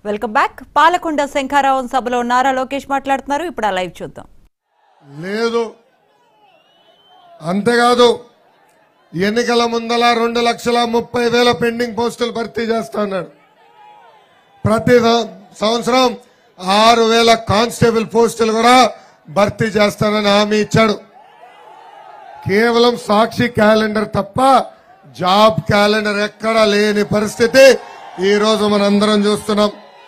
welcome back Palakonda శంఖారావం సభలో నారా లోకేష్ మాట్లాడుతున్నారు ఇప్పుడు ఆ లైవ్ చూద్దాం లేదు అంతేకాదు ఎన్నికల ముందల రెండు లక్షల ముప్పై వేల పెండింగ్ పోస్టులు భర్తీ చేస్తా అన్నాడు ప్రతి సం- సంవత్సరం ఆరు వేల కానిస్టేబుల్ పోస్టులు కూడా భర్తీ చేస్తానని హామీ ఇచ్చాడు కేవలం సాక్షి క్యాలెండర్ తప్ప జాబ్ క్యాలెండర్ ఎక్కడా లేని పరిస్థితి ఈ రోజు మనందరం చూస్తున్నాం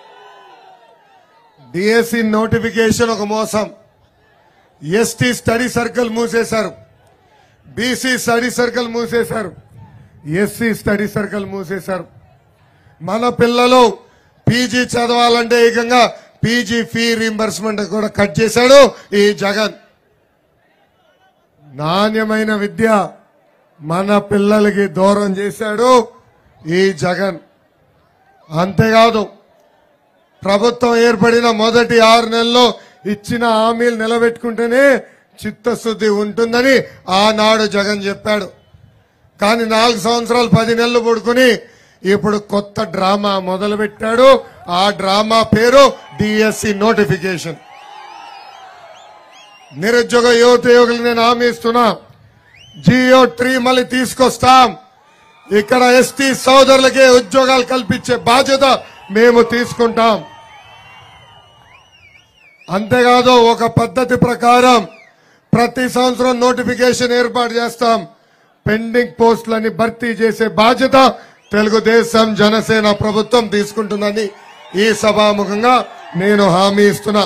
డిఎస్సి నోటిఫికేషన్ ఒక మోసం ఎస్టీ స్టడీ సర్కిల్ మూసేశారు బీసీ స్టడీ సర్కిల్ మూసేశారు ఎస్సీ స్టడీ సర్కిల్ మూసేశారు మన పిల్లలు పీజీ చదవాలంటే ఏకంగా పీజీ ఫీ రీంబర్స్మెంట్ కూడా కట్ చేశాడు ఈ జగన్ నాణ్యమైన విద్య మన పిల్లలకి దూరం చేశాడు ఈ జగన్ అంతేకాదు ప్రభుత్వం ఏర్పడిన మొదటి ఆరు నెలల్లో ఇచ్చిన హామీలు నిలబెట్టుకుంటేనే చిత్తశుద్ధి ఉంటుందని ఆనాడు జగన్ చెప్పాడు కానీ నాలుగు సంవత్సరాలు పది నెలలు పడుకుని ఇప్పుడు కొత్త డ్రామా మొదలు పెట్టాడు ఆ డ్రామా పేరు డిఎస్సి నోటిఫికేషన్ నిరుద్యోగ యువత యువకులు నేను హామీ ఇస్తున్నా జియో త్రీ మళ్ళీ తీసుకొస్తాం ఇక్కడ ఎస్టీ సోదరులకే ఉద్యోగాలు కల్పించే బాధ్యత మేము తీసుకుంటాం అంతేకాదు ఒక పద్ధతి ప్రకారం ప్రతి సంవత్సరం నోటిఫికేషన్ ఏర్పాటు చేస్తాం పెండింగ్ పోస్టులని భర్తీ చేసే బాధ్యత తెలుగుదేశం జనసేన ప్రభుత్వం తీసుకుంటుందని ఈ సభాముఖంగా నేను హామీ ఇస్తున్నా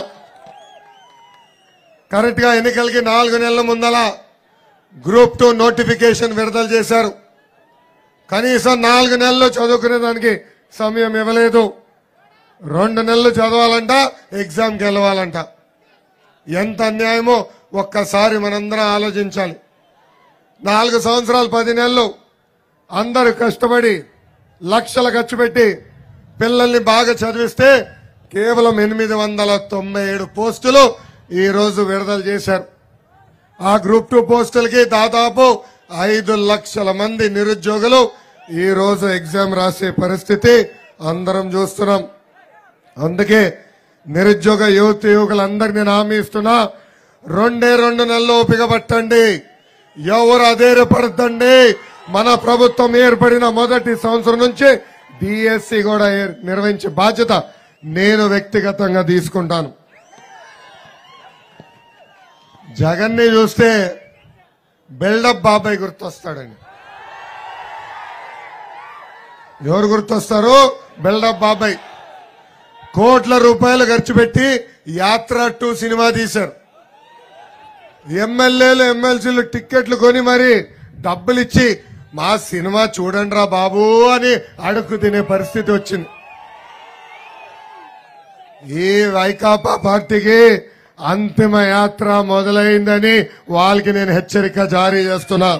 కరెక్ట్ గా ఎన్నికలకి నాలుగు నెలల ముందల గ్రూప్ టూ నోటిఫికేషన్ విడుదల చేశారు కనీసం నాలుగు నెలలు చదువుకునే దానికి సమయం ఇవ్వలేదు రెండు నెలలు చదవాలంట ఎగ్జామ్ గెలవాలంట ఎంత అన్యాయమో ఒక్కసారి మనందరం ఆలోచించాలి నాలుగు సంవత్సరాలు పది నెలలు అందరూ కష్టపడి లక్షలు ఖర్చు పెట్టి పిల్లల్ని బాగా చదివిస్తే కేవలం ఎనిమిది వందల తొంభై ఏడు పోస్టులు ఈ రోజు విడుదల చేశారు ఆ గ్రూప్ టూ పోస్టులకి దాదాపు ఐదు లక్షల మంది నిరుద్యోగులు ఈ రోజు ఎగ్జామ్ రాసే పరిస్థితి అందరం చూస్తున్నాం అందుకే నిరుద్యోగ యువత యువకులందరినీ నేను హామీ ఇస్తున్నా రెండే రెండు నెలలు ఓపిక పట్టండి ఎవరు అధైర్యపడద్దండి మన ప్రభుత్వం ఏర్పడిన మొదటి సంవత్సరం నుంచి డిఎస్సి కూడా ఏర్- నిర్వహించే బాధ్యత నేను వ్యక్తిగతంగా తీసుకుంటాను జగన్ని చూస్తే బిల్డప్ బాబాయ్ గుర్తొస్తాడండి ఎవరు గుర్తొస్తారు బిల్డప్ బాబాయ్ కోట్ల రూపాయలు ఖర్చు పెట్టి యాత్ర టూ సినిమా తీశారు ఎమ్మెల్యేలు ఎమ్మెల్సీలు టిక్కెట్లు కొని మరి డబ్బులు ఇచ్చి మా సినిమా చూడండి రా బాబు అని అడుక్కు తినే పరిస్థితి వచ్చింది ఈ వైకాపా పార్టీకి అంతిమ యాత్ర మొదలైందని వాళ్ళకి నేను హెచ్చరిక జారీ చేస్తున్నా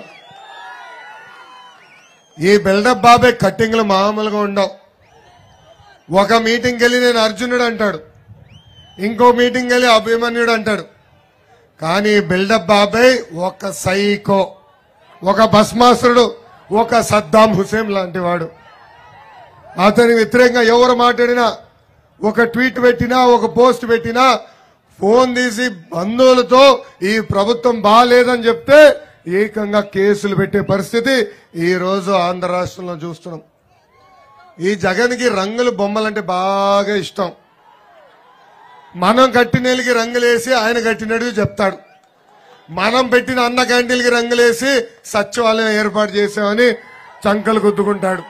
ఈ బిల్డప్ బాబే కట్టింగ్లు మామూలుగా ఉండవు ఒక మీటింగ్కి వెళ్ళి నేను అర్జునుడు అంటాడు ఇంకో మీటింగ్ వెళ్ళి అభిమన్యుడు అంటాడు కానీ బిల్డప్ బాబాయ్ ఒక సైకో ఒక భస్మాసురుడు ఒక సద్దాం హుసేన్ లాంటి వాడు అతని వ్యతిరేకంగా ఎవరు మాట్లాడినా ఒక ట్వీట్ పెట్టినా ఒక పోస్ట్ పెట్టినా ఫోన్ తీసి బంధువులతో ఈ ప్రభుత్వం బాగాలేదని చెప్తే ఏకంగా కేసులు పెట్టే పరిస్థితి ఈ రోజు ఆంధ్ర రాష్ట్రంలో చూస్తున్నాం ఈ జగన్కి రంగులు బొమ్మలంటే బాగా ఇష్టం మనం కట్టినీళ్ళకి రంగులేసి ఆయన కట్టినట్టు చెప్తాడు మనం పెట్టిన అన్న క్యాంటీన్కి రంగులేసి సచివాలయం ఏర్పాటు చేసామని చంకలు గుద్దుకుంటాడు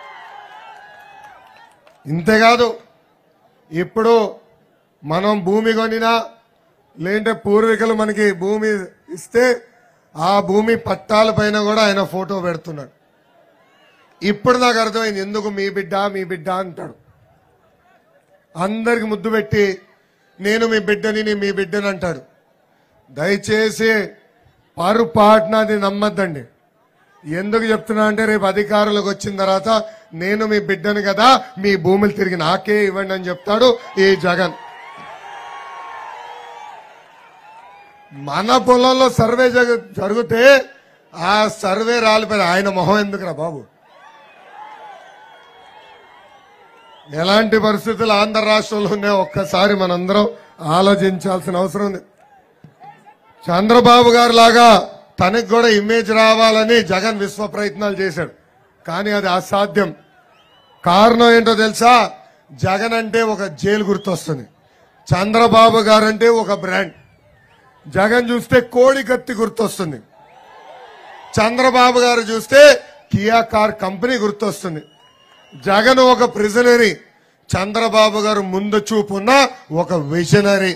ఇంతేకాదు ఇప్పుడు మనం భూమి కొనినా లేదంటే పూర్వీకులు మనకి భూమి ఇస్తే ఆ భూమి పట్టాల పైన కూడా ఆయన ఫోటో పెడుతున్నాడు ఇప్పుడు నాకు అర్థమైంది ఎందుకు మీ బిడ్డ మీ బిడ్డ అంటాడు అందరికి ముద్దు పెట్టి నేను మీ బిడ్డని నేను మీ బిడ్డని అంటాడు దయచేసి పరుపాటునది నమ్మద్దండి ఎందుకు చెప్తున్నా అంటే రేపు అధికారులకు వచ్చిన తర్వాత నేను మీ బిడ్డను కదా మీ భూములు తిరిగి నాకే ఇవ్వండి అని చెప్తాడు ఈ జగన్ మన పొలంలో సర్వే జగ- జరిగితే ఆ సర్వే రాలిపోయి ఆయన మొహం ఎందుకురా బాబు ఎలాంటి పరిస్థితులు ఆంధ్ర రాష్ట్రంలో ఉన్నాయో ఒక్కసారి మనందరం ఆలోచించాల్సిన అవసరం ఉంది చంద్రబాబు గారు లాగా తనకు కూడా ఇమేజ్ రావాలని జగన్ విశ్వ ప్రయత్నాలు చేశాడు కానీ అది అసాధ్యం కారణం ఏంటో తెలుసా జగన్ అంటే ఒక జైలు గుర్తొస్తుంది చంద్రబాబు గారు అంటే ఒక బ్రాండ్ జగన్ చూస్తే కోడి కత్తి గుర్తొస్తుంది చంద్రబాబు గారు చూస్తే కియా కార్ కంపెనీ గుర్తొస్తుంది జగన్ ఒక ప్రిజనరీ చంద్రబాబు గారు ముందు చూపున్న ఒక విజనరీ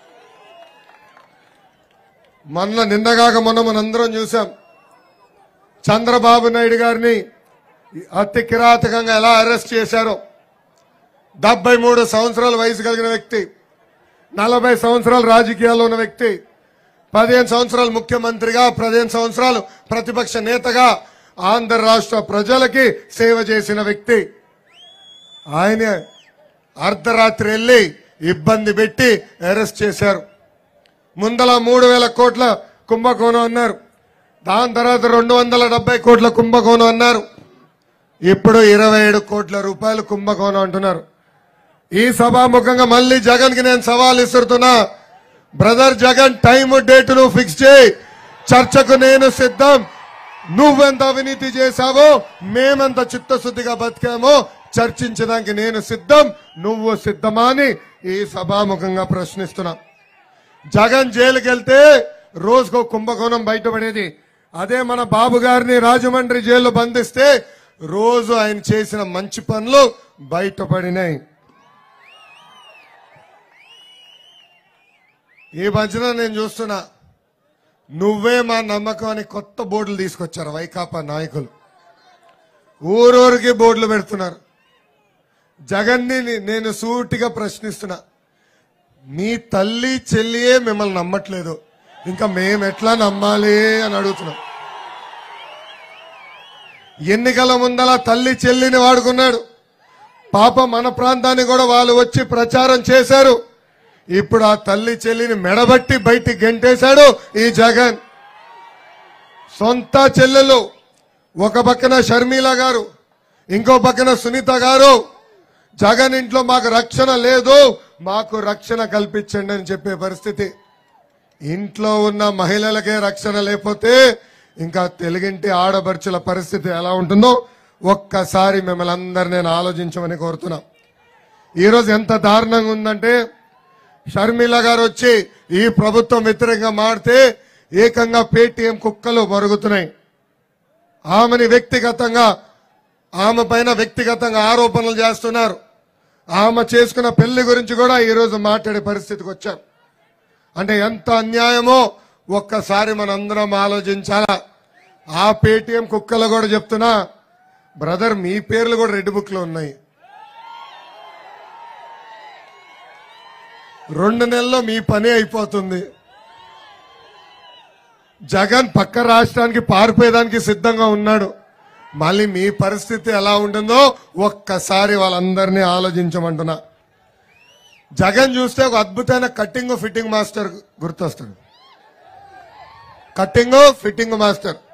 మొన్న నిన్నగాక మొన్న మనందరం చూసాం చంద్రబాబు నాయుడు గారిని అతి కిరాతకంగా ఎలా అరెస్ట్ చేశారో డెబ్బై మూడు సంవత్సరాల వయసు కలిగిన వ్యక్తి నలభై సంవత్సరాలు రాజకీయాల్లో ఉన్న వ్యక్తి పదిహేను సంవత్సరాలు ముఖ్యమంత్రిగా పదిహేను సంవత్సరాలు ప్రతిపక్ష నేతగా ఆంధ్ర రాష్ట్ర ప్రజలకి సేవ చేసిన వ్యక్తి ఆయన అర్ధరాత్రి వెళ్ళి ఇబ్బంది పెట్టి అరెస్ట్ చేశారు ముందల మూడు వేల కోట్ల కుంభకోణం అన్నారు దాని తర్వాత రెండు వందల డెబ్బై కోట్ల కుంభకోణం అన్నారు ఇప్పుడు ఇరవై ఏడు కోట్ల రూపాయలు కుంభకోణం అంటున్నారు ఈ సభాముఖంగా మళ్ళీ జగన్ కి నేను సవాల్ ఇస్తున్నా బ్రదర్ జగన్ టైం డేట్ నువ్వు ఫిక్స్ చేయి చర్చకు నేను సిద్ధం నువ్వెంత అవినీతి చేశావో మేమెంత చిత్తశుద్ధిగా బతికామో చర్చించడానికి నేను సిద్ధం నువ్వు సిద్ధమా అని ఈ సభాముఖంగా ప్రశ్నిస్తున్నా జగన్ జైలుకి వెళ్తే రోజుకో కుంభకోణం బయటపడేది అదే మన బాబు గారిని రాజమండ్రి జైల్లో బంధిస్తే రోజు ఆయన చేసిన మంచి పనులు బయటపడినాయి ఈ మధ్యన నేను చూస్తున్నా నువ్వే మా నమ్మకం అని కొత్త బోర్డులు తీసుకొచ్చారు వైకాపా నాయకులు ఊరూరికి బోర్డులు పెడుతున్నారు జగన్ని ని- నేను సూటిగా ప్రశ్నిస్తున్నా మీ తల్లి చెల్లియే మిమ్మల్ని నమ్మట్లేదు ఇంకా మేము ఎట్లా నమ్మాలి అని అడుగుతున్నాం ఎన్నికల ముందల తల్లి చెల్లిని వాడుకున్నాడు పాప మన ప్రాంతాన్ని కూడా వాళ్ళు వచ్చి ప్రచారం చేశారు ఇప్పుడు ఆ తల్లి చెల్లిని మెడబట్టి బయటికి గెంటేశాడు ఈ జగన్ సొంత చెల్లెలు ఒక పక్కన షర్మిల గారు ఇంకో పక్కన సునీత గారు జగన్ ఇంట్లో మాకు రక్షణ లేదు మాకు రక్షణ కల్పించండి అని చెప్పే పరిస్థితి ఇంట్లో ఉన్న మహిళలకే రక్షణ లేకపోతే ఇంకా తెలుగింటి ఆడబడుచుల పరిస్థితి ఎలా ఉంటుందో ఒక్కసారి మిమ్మల్ని అందరు నేను ఆలోచించమని కోరుతున్నా ఈరోజు ఎంత దారుణంగా ఉందంటే షర్మిల గారు వచ్చి ఈ ప్రభుత్వం వ్యతిరేకంగా మాడితే ఏకంగా పేటీఎం కుక్కలు మరుగుతున్నాయి ఆమెని వ్యక్తిగతంగా ఆమె పైన వ్యక్తిగతంగా ఆరోపణలు చేస్తున్నారు ఆమె చేసుకున్న పెళ్లి గురించి కూడా ఈరోజు మాట్లాడే పరిస్థితికి వచ్చాం అంటే ఎంత అన్యాయమో ఒక్కసారి మనందరం ఆలోచించాలా ఆ పేటీఎం కుక్కలు కూడా చెప్తున్నా బ్రదర్ మీ పేర్లు కూడా రెడ్ బుక్ లో ఉన్నాయి రెండు నెలల్లో మీ పని అయిపోతుంది జగన్ పక్క రాష్ట్రానికి పారిపోయేదానికి సిద్ధంగా ఉన్నాడు మళ్ళీ మీ పరిస్థితి ఎలా ఉంటుందో ఒక్కసారి వాళ్ళందరినీ ఆలోచించమంటున్నా జగన్ చూస్తే ఒక అద్భుతమైన కట్టింగ్ ఫిట్టింగ్ మాస్టర్ గుర్తొస్తాడు కట్టింగ్ ఫిట్టింగ్ మాస్టర్